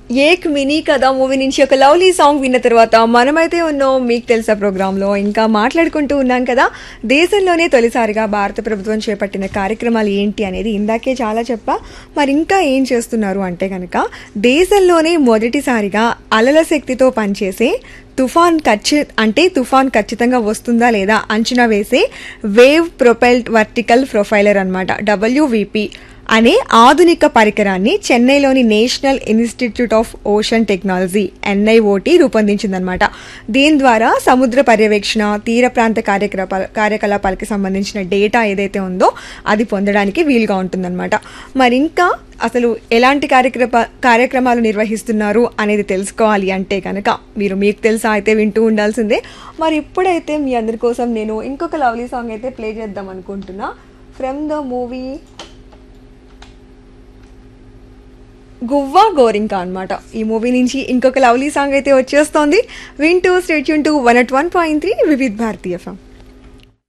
ఏక్ mini కథ movie నుంచి ఒక లవ్లీ సాంగ్ విన్న తర్వాత మనమైతే ఉన్నాం మీకు తెలుసా ప్రోగ్రాంలో ఇంకా మాట్లాడుకుంటూ ఉన్నాం కదా దేశంలోనే తొలిసారిగా భారత ప్రభుత్వం చేపట్టిన కార్యక్రమాలు ఏంటి అనేది ఇందాకే చాలా చెప్పా మరి ఇంకా ఏం చేస్తున్నారు అంటే కనుక దేశంలోనే మొదటిసారిగా అలల శక్తితో పనిచేసే తుఫాన్ ఖచ్చి అంటే తుఫాన్ ఖచ్చితంగా వస్తుందా లేదా అంచనా వేసే వేవ్ ప్రొపెల్డ్ వర్టికల్ ప్రొఫైలర్ అనమాట డబ్ల్యూవిపి అనే ఆధునిక పరికరాన్ని చెన్నైలోని National Institute of Ocean Technology NIOT రూపొందించిందనమాట దీని ద్వారా సముద్ర పర్యవేక్షణ తీర ప్రాంత కార్యకలాపాల కార్యకలాపాలకి సంబంధించిన డేటా ఏదైతే ఉందో అది పొందడానికి వీలుగా ఉంటుందన్నమాట మరి ఇంకా అసలు ఎలాంటి కార్యక్రమ కార్యక్రమాలు నిర్వహిస్తున్నారు అనేది తెలుసుకోవాలి అంటే కనుక మీరు మీకు తెలుసా అయితే వింటూ ఉండాల్సిందే మరి ఇప్పుడైతే మీ అందరి కోసం నేను ఇంకొక లవ్లీ సాంగ్ అయితే ప్లే చేద్దాం అనుకుంటున్నా from the movie Guvva Gorinka అనమాట ఈ మూవీ నుంచి ఇంకొక లవ్లీ సాంగ్ అయితే వచ్చేస్తోంది వింటూ stay tuned to one o one point three Vividh Bharati FM